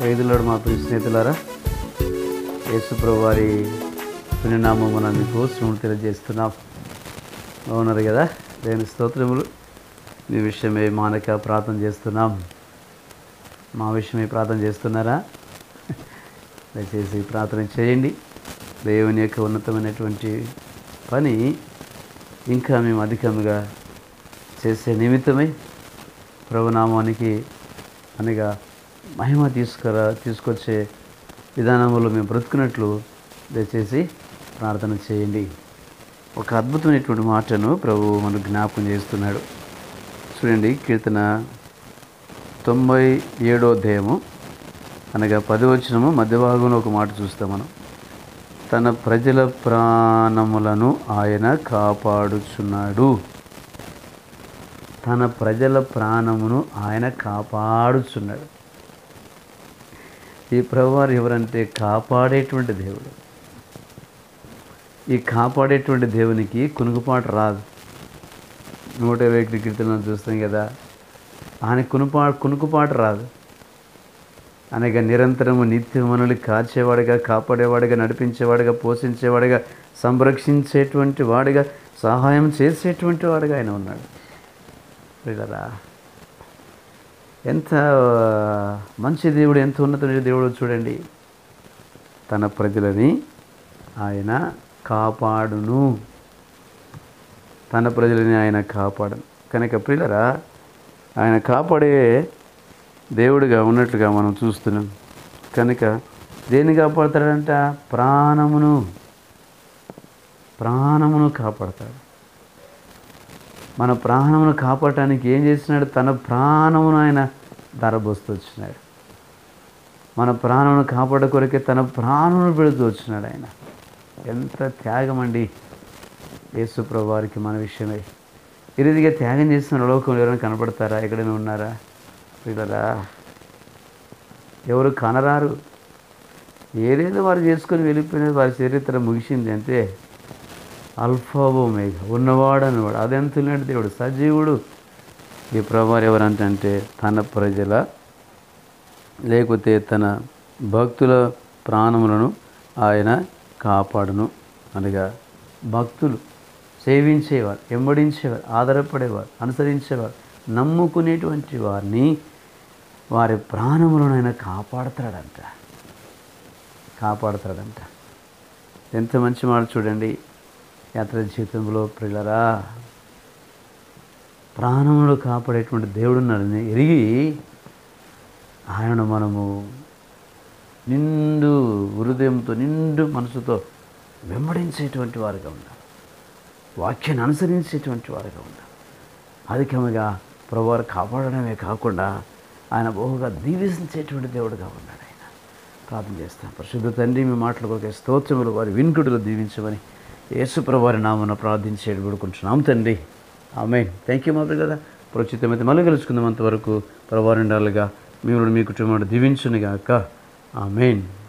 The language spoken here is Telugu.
ఖైదులోడు మా ప్రియ స్నేహితులారా యేసుప్రభు వారి పుణ్యనామమున మీకు శ్రమలు తెలియజేస్తున్నాం బాగున్నారు కదా దేవుని స్తోత్రములు మీ విషయమే మానక ప్రార్థన చేస్తున్నాం మా విషయమే ప్రార్థన చేస్తున్నారా దయచేసి ప్రార్థన చేయండి దేవుని యొక్క ఉన్నతమైనటువంటి పని ఇంకా మేము అధికంగా చేసే నిమిత్తమై ప్రభునామానికి అనగా మహిమ తీసుకురా తీసుకొచ్చే విధానంలో మేము బ్రతుకున్నట్లు దయచేసి ప్రార్థన చేయండి ఒక అద్భుతమైనటువంటి మాటను ప్రభు మనకు జ్ఞాపకం చేస్తున్నాడు చూడండి కీర్తన తొంభై ఏడో అధ్యాయము అనగా పది వచ్చినము మధ్య భాగంలో ఒక మాట చూస్తాం మనం తన ప్రజల ప్రాణములను ఆయన కాపాడుచున్నాడు తన ప్రజల ప్రాణమును ఆయన కాపాడుచున్నాడు ఈ ప్రభువారు ఎవరంటే కాపాడేటువంటి దేవుడు ఈ కాపాడేటువంటి దేవునికి కునుకుపాటు రాదు నూట ఇరవై ఒకటి కీర్తనలు చూస్తాం కదా ఆయన కునుపా కునుకుపాటు రాదు అనగా నిరంతరము నిత్య మనల్ని కాచేవాడిగా కాపాడేవాడిగా నడిపించేవాడిగా పోషించేవాడిగా సంరక్షించేటువంటి వాడిగా సహాయం చేసేటువంటి వాడిగా ఆయన ఉన్నాడు ప్రియులరా ఎంత మంచి దేవుడు ఎంత ఉన్నతమైన దేవుడు చూడండి తన ప్రజలని ఆయన కాపాడును తన ప్రజలని ఆయన కాపాడను కనుక ప్రియులరా ఆయన కాపాడే దేవుడిగా ఉన్నట్లుగా మనం చూస్తున్నాం కనుక దేన్ని కాపాడతాడంట ప్రాణమును ప్రాణమును కాపాడతాడు మన ప్రాణమును కాపాడటానికి ఏం చేసినాడు తన ప్రాణమును ఆయన ధరబోస్తూ వచ్చినాడు మన ప్రాణమును కాపాడ కొరకే తన ప్రాణమును పెడుతూ వచ్చినాడు ఆయన ఎంత త్యాగం అండి యేసుప్రభు వారికి మన విషయమై ఈ రీతిగా త్యాగం చేస్తున్న లోకంలో ఎవరైనా కనపడతారా ఎక్కడైనా ఉన్నారా పిల్లరా ఎవరు కనరారు ఏదేదో వారు చేసుకొని వెళ్ళిపోయినది వారి చరిత్ర ముగిసింది అంతే అల్ఫాబో మేఘ ఉన్నవాడు అన్నవాడు అదెంతులేంటి దేవుడు సజీవుడు ఈ ప్రభావం ఎవరంటే తన ప్రజల లేకపోతే తన భక్తుల ప్రాణములను ఆయన కాపాడును అనగా భక్తులు సేవించేవారు వెంబడించేవారు ఆధారపడేవారు అనుసరించేవారు నమ్ముకునేటువంటి వారిని వారి ప్రాణములను ఆయన కాపాడతాడంట కాపాడతాడంట ఎంత మంచి మాట చూడండి యాత్ర జీవితంలో పిల్లరా ప్రాణములు కాపాడేటువంటి దేవుడు ఉన్నాడని ఎరిగి ఆయనను మనము నిండు హృదయంతో నిండు మనసుతో వెంబడించేటువంటి వారుగా ఉన్నారు వాక్యాన్ని అనుసరించేటువంటి వారుగా ఉన్నారు అధికముగా ప్రభువారు కాపాడడమే కాకుండా ఆయన బహుగా దీవించేటువంటి దేవుడుగా ఉన్నాడు ఆయన ప్రార్థన చేస్తాం పరిశుద్ధ తండ్రి మీ మాటలు కొరకే స్తోత్రములు వారి వినుకుడులు దీవించమని యేసు ప్రభువారి నామన ప్రార్థించేది వేడుకుంటున్నాం తండ్రి ఆమె థ్యాంక్ యూ మాత్రం కదా ప్రచితమైతే మళ్ళీ కలుసుకుందాం అంతవరకు ప్రభువారి ఉండాలిగా మీరు మీ కుటుంబాన్ని దీవించునిగాక ఆమెన్